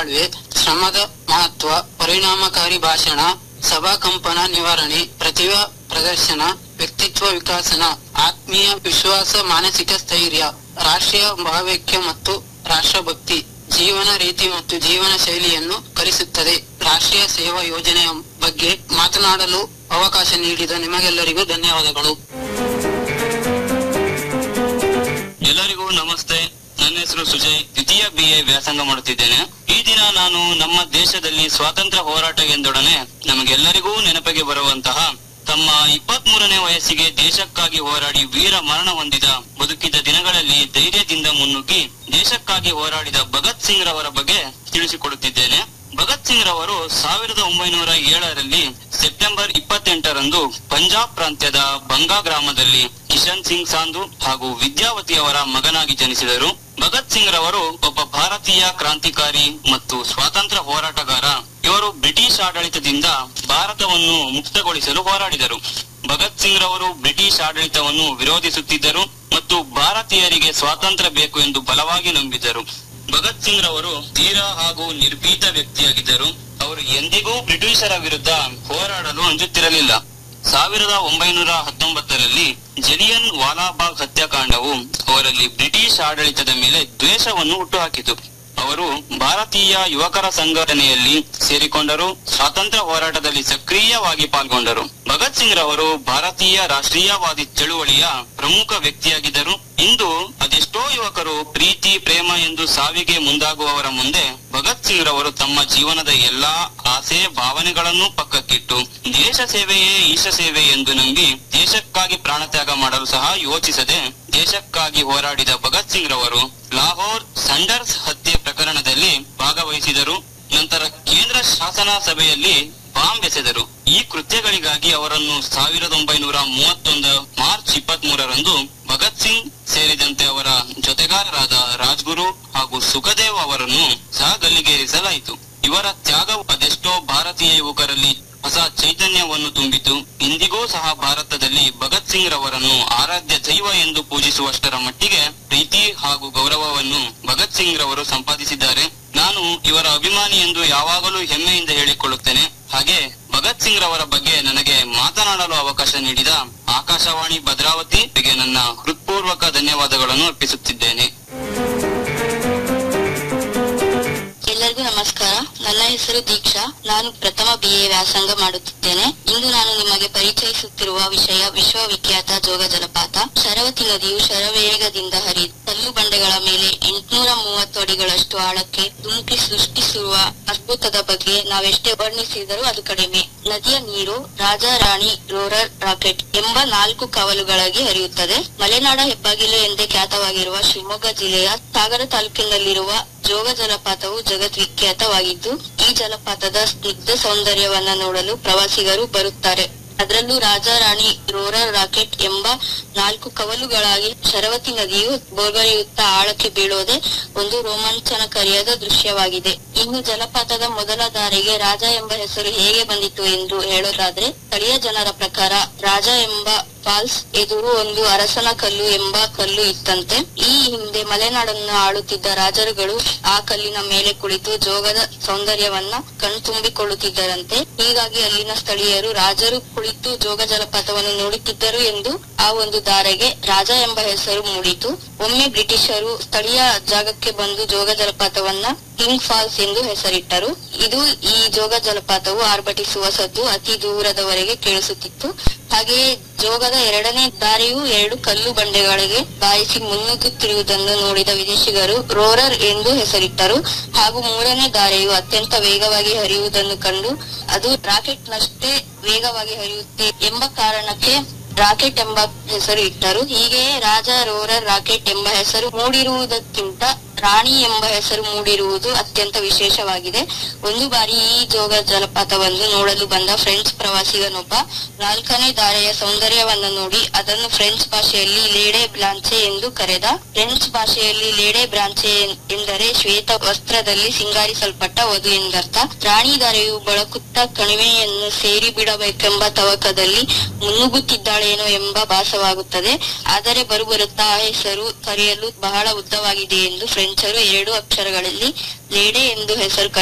ಬಾಳ್ವೆ ಶ್ರಮದ ಮಹತ್ವ ಪರಿಣಾಮಕಾರಿ ಭಾಷಣ ಸಭಾ ಕಂಪನ ನಿವಾರಣೆ ಪ್ರತಿಭಾ ಪ್ರದರ್ಶನ ವ್ಯಕ್ತಿತ್ವ ವಿಕಾಸನ ಆತ್ಮೀಯ ವಿಶ್ವಾಸ ಮಾನಸಿಕ ಸ್ಥೈರ್ಯ ರಾಷ್ಟ್ರೀಯ ಭಾವೈಕ್ಯ ಮತ್ತು ರಾಷ್ಟ್ರಭಕ್ತಿ ಜೀವನ ರೀತಿ ಮತ್ತು ಜೀವನ ಶೈಲಿಯನ್ನು ಕಲಿಸುತ್ತದೆ ರಾಷ್ಟ್ರೀಯ ಸೇವಾ ಯೋಜನೆಯ ಬಗ್ಗೆ ಮಾತನಾಡಲು ಅವಕಾಶ ನೀಡಿದ ನಿಮಗೆಲ್ಲರಿಗೂ ಧನ್ಯವಾದಗಳು ಎಲ್ಲರಿಗೂ ನಮಸ್ತೆ ನನ್ನ ಹೆಸರು ಸುಜಯ್ ದ್ವಿತೀಯ ಬಿ ಎ ವ್ಯಾಸಂಗ ಮಾಡುತ್ತಿದ್ದೇನೆ ಈ ದಿನ ನಾನು ನಮ್ಮ ದೇಶದಲ್ಲಿ ಸ್ವಾತಂತ್ರ್ಯ ಹೋರಾಟ ಎಂದೊಡನೆ ನಮಗೆಲ್ಲರಿಗೂ ನೆನಪಿಗೆ ಬರುವಂತಹ ತಮ್ಮ ಇಪ್ಪತ್ತ್ ಮೂರನೇ ವಯಸ್ಸಿಗೆ ದೇಶಕ್ಕಾಗಿ ಹೋರಾಡಿ ವೀರ ಮರಣ ಹೊಂದಿದ ಬದುಕಿದ ದಿನಗಳಲ್ಲಿ ಧೈರ್ಯದಿಂದ ಮುನ್ನುಗ್ಗಿ ದೇಶಕ್ಕಾಗಿ ಹೋರಾಡಿದ ಭಗತ್ ಸಿಂಗ್ ರವರ ಬಗ್ಗೆ ತಿಳಿಸಿಕೊಡುತ್ತಿದ್ದೇನೆ ಭಗತ್ ಸಿಂಗ್ ರವರು ಸಾವಿರದ ಒಂಬೈನೂರ ಏಳರಲ್ಲಿ ಸೆಪ್ಟೆಂಬರ್ ಇಪ್ಪತ್ತೆಂಟರಂದು ಪಂಜಾಬ್ ಪ್ರಾಂತ್ಯದ ಬಂಗಾ ಗ್ರಾಮದಲ್ಲಿ ಕಿಶನ್ ಸಿಂಗ್ ಸಾಂಧು ಹಾಗೂ ವಿದ್ಯಾವತಿಯವರ ಮಗನಾಗಿ ಜನಿಸಿದರು ಭಗತ್ ಸಿಂಗ್ ರವರು ಒಬ್ಬ ಭಾರತೀಯ ಕ್ರಾಂತಿಕಾರಿ ಮತ್ತು ಸ್ವಾತಂತ್ರ್ಯ ಹೋರಾಟಗಾರ ಇವರು ಬ್ರಿಟಿಷ್ ಆಡಳಿತದಿಂದ ಭಾರತವನ್ನು ಮುಕ್ತಗೊಳಿಸಲು ಹೋರಾಡಿದರು ಭಗತ್ ಸಿಂಗ್ ರವರು ಬ್ರಿಟಿಷ್ ಆಡಳಿತವನ್ನು ವಿರೋಧಿಸುತ್ತಿದ್ದರು ಮತ್ತು ಭಾರತೀಯರಿಗೆ ಸ್ವಾತಂತ್ರ್ಯ ಬೇಕು ಎಂದು ಬಲವಾಗಿ ನಂಬಿದ್ದರು ಭಗತ್ ಸಿಂಗ್ ರವರು ಧೀರ ಹಾಗೂ ನಿರ್ಭೀತ ವ್ಯಕ್ತಿಯಾಗಿದ್ದರು ಅವರು ಎಂದಿಗೂ ಬ್ರಿಟಿಷರ ವಿರುದ್ಧ ಹೋರಾಡಲು ಅಂಜುತ್ತಿರಲಿಲ್ಲ ಸಾವಿರದ ಒಂಬೈನೂರ ಹತ್ತೊಂಬತ್ತರಲ್ಲಿ ಜಲಿಯನ್ ವಾಲಾಬಾಗ್ ಹತ್ಯಾಕಾಂಡವು ಅವರಲ್ಲಿ ಬ್ರಿಟಿಷ್ ಆಡಳಿತದ ಮೇಲೆ ದ್ವೇಷವನ್ನು ಹುಟ್ಟುಹಾಕಿತು ಅವರು ಭಾರತೀಯ ಯುವಕರ ಸಂಘಟನೆಯಲ್ಲಿ ಸೇರಿಕೊಂಡರು ಸ್ವಾತಂತ್ರ್ಯ ಹೋರಾಟದಲ್ಲಿ ಸಕ್ರಿಯವಾಗಿ ಪಾಲ್ಗೊಂಡರು ಭಗತ್ ಸಿಂಗ್ ರವರು ಭಾರತೀಯ ರಾಷ್ಟ್ರೀಯವಾದಿ ಚಳುವಳಿಯ ಪ್ರಮುಖ ವ್ಯಕ್ತಿಯಾಗಿದ್ದರು ಇಂದು ಅದೆಷ್ಟೋ ಯುವಕರು ಪ್ರೀತಿ ಪ್ರೇಮ ಎಂದು ಸಾವಿಗೆ ಮುಂದಾಗುವವರ ಮುಂದೆ ಭಗತ್ ಸಿಂಗ್ ರವರು ತಮ್ಮ ಜೀವನದ ಎಲ್ಲಾ ಆಸೆ ಭಾವನೆಗಳನ್ನು ಪಕ್ಕಕ್ಕಿಟ್ಟು ದೇಶ ಸೇವೆಯೇ ಈಶ ಸೇವೆ ಎಂದು ನಂಬಿ ದೇಶಕ್ಕಾಗಿ ಪ್ರಾಣತ್ಯಾಗ ಮಾಡಲು ಸಹ ಯೋಚಿಸದೆ ದೇಶಕ್ಕಾಗಿ ಹೋರಾಡಿದ ಭಗತ್ ಸಿಂಗ್ ರವರು ಲಾಹೋರ್ ಸಂಡರ್ಸ್ ಹತ್ಯೆ ಪ್ರಕರಣದಲ್ಲಿ ಭಾಗವಹಿಸಿದರು ನಂತರ ಕೇಂದ್ರ ಶಾಸನ ಸಭೆಯಲ್ಲಿ ಬಾಂಬ್ ಎಸೆದರು ಈ ಕೃತ್ಯಗಳಿಗಾಗಿ ಅವರನ್ನು ಸಾವಿರದ ಒಂಬೈನೂರ ಮೂವತ್ತೊಂದು ಮಾರ್ಚ್ ಇಪ್ಪತ್ತ್ ಮೂರರಂದು ಭಗತ್ ಸಿಂಗ್ ಸೇರಿದಂತೆ ಅವರ ಜೊತೆಗಾರರಾದ ರಾಜ್ಗುರು ಹಾಗೂ ಸುಖದೇವ್ ಅವರನ್ನು ಸಹ ಗಲ್ಲಿಗೇರಿಸಲಾಯಿತು ಇವರ ತ್ಯಾಗವು ಅದೆಷ್ಟೋ ಭಾರತೀಯ ಯುವಕರಲ್ಲಿ ಹೊಸ ಚೈತನ್ಯವನ್ನು ತುಂಬಿತು ಇಂದಿಗೂ ಸಹ ಭಾರತದಲ್ಲಿ ಭಗತ್ ಸಿಂಗ್ ರವರನ್ನು ಆರಾಧ್ಯ ದೈವ ಎಂದು ಪೂಜಿಸುವಷ್ಟರ ಮಟ್ಟಿಗೆ ಪ್ರೀತಿ ಹಾಗೂ ಗೌರವವನ್ನು ಭಗತ್ ಸಿಂಗ್ ರವರು ಸಂಪಾದಿಸಿದ್ದಾರೆ ನಾನು ಇವರ ಅಭಿಮಾನಿ ಎಂದು ಯಾವಾಗಲೂ ಹೆಮ್ಮೆಯಿಂದ ಹೇಳಿಕೊಳ್ಳುತ್ತೇನೆ ಹಾಗೆ ಭಗತ್ ಸಿಂಗ್ ರವರ ಬಗ್ಗೆ ನನಗೆ ಮಾತನಾಡಲು ಅವಕಾಶ ನೀಡಿದ ಆಕಾಶವಾಣಿ ಭದ್ರಾವತಿಗೆ ನನ್ನ ಹೃತ್ಪೂರ್ವಕ ಧನ್ಯವಾದಗಳನ್ನು ಅರ್ಪಿಸುತ್ತಿದ್ದೇನೆ ಎಲ್ಲರಿಗೂ ನಮಸ್ಕಾರ ನನ್ನ ಹೆಸರು ದೀಕ್ಷಾ ನಾನು ಪ್ರಥಮ ಬಿ ಎ ವ್ಯಾಸಂಗ ಮಾಡುತ್ತಿದ್ದೇನೆ ಇಂದು ನಾನು ನಿಮಗೆ ಪರಿಚಯಿಸುತ್ತಿರುವ ವಿಷಯ ವಿಶ್ವವಿಖ್ಯಾತ ಜೋಗ ಜಲಪಾತ ಶರವತಿ ನದಿಯು ಶರವೇಗದಿಂದ ಹರಿದು ಕಲ್ಲು ಬಂಡೆಗಳ ಮೇಲೆ ಎಂಟುನೂರ ಮೂವತ್ತು ಅಡಿಗಳಷ್ಟು ಆಳಕ್ಕೆ ಧುಮುಕಿ ಸೃಷ್ಟಿಸಿರುವ ಅದ್ಭುತದ ಬಗ್ಗೆ ನಾವೆಷ್ಟೇ ವರ್ಣಿಸಿದರೂ ಅದು ಕಡಿಮೆ ನದಿಯ ನೀರು ರಾಜ ರಾಣಿ ರೋರರ್ ರಾಕೆಟ್ ಎಂಬ ನಾಲ್ಕು ಕವಲುಗಳಾಗಿ ಹರಿಯುತ್ತದೆ ಮಲೆನಾಡ ಹೆಬ್ಬಾಗಿಲು ಎಂದೇ ಖ್ಯಾತವಾಗಿರುವ ಶಿವಮೊಗ್ಗ ಜಿಲ್ಲೆಯ ಸಾಗರ ತಾಲೂಕಿನಲ್ಲಿರುವ ಜೋಗ ಜಲಪಾತವು ಜಗದ್ವಿಖ್ಯಾತವಾಗಿದ್ದು ಈ ಜಲಪಾತದ ಸ್ನಿಗ್ಧ ಸೌಂದರ್ಯವನ್ನ ನೋಡಲು ಪ್ರವಾಸಿಗರು ಬರುತ್ತಾರೆ ಅದರಲ್ಲೂ ರಾಜ ರಾಣಿ ರೋರರ್ ರಾಕೆಟ್ ಎಂಬ ನಾಲ್ಕು ಕವಲುಗಳಾಗಿ ಶರವತಿ ನದಿಯು ಬೋರ್ಗರೆಯುತ್ತಾ ಆಳಕ್ಕೆ ಬೀಳೋದೆ ಒಂದು ರೋಮಾಂಚನಕಾರಿಯಾದ ದೃಶ್ಯವಾಗಿದೆ ಇನ್ನು ಜಲಪಾತದ ಮೊದಲ ದಾರಿಗೆ ರಾಜ ಎಂಬ ಹೆಸರು ಹೇಗೆ ಬಂದಿತು ಎಂದು ಹೇಳೋದಾದ್ರೆ ಸ್ಥಳೀಯ ಜನರ ಪ್ರಕಾರ ರಾಜ ಎಂಬ ಫಾಲ್ಸ್ ಎದುರು ಒಂದು ಅರಸನ ಕಲ್ಲು ಎಂಬ ಕಲ್ಲು ಇತ್ತಂತೆ ಈ ಹಿಂದೆ ಮಲೆನಾಡನ್ನು ಆಳುತ್ತಿದ್ದ ರಾಜರುಗಳು ಆ ಕಲ್ಲಿನ ಮೇಲೆ ಕುಳಿತು ಜೋಗದ ಸೌಂದರ್ಯವನ್ನ ಕಣ್ತುಂಬಿಕೊಳ್ಳುತ್ತಿದ್ದರಂತೆ ಹೀಗಾಗಿ ಅಲ್ಲಿನ ಸ್ಥಳೀಯರು ರಾಜರು ಕುಳಿತು ಜೋಗ ಜಲಪಾತವನ್ನು ನೋಡುತ್ತಿದ್ದರು ಎಂದು ಆ ಒಂದು ದಾರೆಗೆ ರಾಜ ಎಂಬ ಹೆಸರು ಮೂಡಿತು ಒಮ್ಮೆ ಬ್ರಿಟಿಷರು ಸ್ಥಳೀಯ ಜಾಗಕ್ಕೆ ಬಂದು ಜೋಗ ಜಲಪಾತವನ್ನ ಕಿಂಗ್ ಫಾಲ್ಸ್ ಎಂದು ಹೆಸರಿಟ್ಟರು ಇದು ಈ ಜೋಗ ಜಲಪಾತವು ಆರ್ಭಟಿಸುವ ಸದ್ದು ಅತಿ ದೂರದವರೆಗೆ ಕೇಳಿಸುತ್ತಿತ್ತು ಹಾಗೆಯೇ ಜೋಗದ ಎರಡನೇ ದಾರಿಯು ಎರಡು ಕಲ್ಲು ಬಂಡೆಗಳಿಗೆ ಬಾಯಿಸಿ ಮುನ್ನುಗ್ಗುತ್ತಿರುವುದನ್ನು ನೋಡಿದ ವಿದೇಶಿಗರು ರೋರರ್ ಎಂದು ಹೆಸರಿಟ್ಟರು ಹಾಗೂ ಮೂರನೇ ದಾರಿಯು ಅತ್ಯಂತ ವೇಗವಾಗಿ ಹರಿಯುವುದನ್ನು ಕಂಡು ಅದು ರಾಕೆಟ್ ನಷ್ಟೇ ವೇಗವಾಗಿ ಹರಿಯುತ್ತೆ ಎಂಬ ಕಾರಣಕ್ಕೆ ರಾಕೆಟ್ ಎಂಬ ಹೆಸರು ಇಟ್ಟರು ಹೀಗೆಯೇ ರಾಜ ರೋರರ್ ರಾಕೆಟ್ ಎಂಬ ಹೆಸರು ಮೂಡಿರುವುದಕ್ಕಿಂತ ರಾಣಿ ಎಂಬ ಹೆಸರು ಮೂಡಿರುವುದು ಅತ್ಯಂತ ವಿಶೇಷವಾಗಿದೆ ಒಂದು ಬಾರಿ ಈ ಜೋಗ ಜಲಪಾತವನ್ನು ನೋಡಲು ಬಂದ ಫ್ರೆಂಚ್ ಪ್ರವಾಸಿಗನೊಬ್ಬ ನಾಲ್ಕನೇ ದಾರೆಯ ಸೌಂದರ್ಯವನ್ನ ನೋಡಿ ಅದನ್ನು ಫ್ರೆಂಚ್ ಭಾಷೆಯಲ್ಲಿ ಲೇಡೆ ಬ್ಲಾಂಚೆ ಎಂದು ಕರೆದ ಫ್ರೆಂಚ್ ಭಾಷೆಯಲ್ಲಿ ಲೇಡೆ ಬ್ರಾಂಚೆ ಎಂದರೆ ಶ್ವೇತ ವಸ್ತ್ರದಲ್ಲಿ ಸಿಂಗಾರಿಸಲ್ಪಟ್ಟ ವಧು ಎಂದರ್ಥ ರಾಣಿ ದಾರೆಯು ಬಳಕುತ್ತಾ ಕಣಿವೆಯನ್ನು ಸೇರಿ ಬಿಡಬೇಕೆಂಬ ತವಕದಲ್ಲಿ ಮುನ್ನುಗ್ಗುತ್ತಿದ್ದಾಳೇನೋ ಎಂಬ ಭಾಸವಾಗುತ್ತದೆ ಆದರೆ ಬರುಬರುತ್ತಾ ಆ ಹೆಸರು ಕರೆಯಲು ಬಹಳ ಉದ್ದವಾಗಿದೆ ಎಂದು ಫ್ರೆಂಚರು ಎರಡು ಅಕ್ಷರಗಳಲ್ಲಿ ಲೇಡೆ ಎಂದು ಹೆಸರು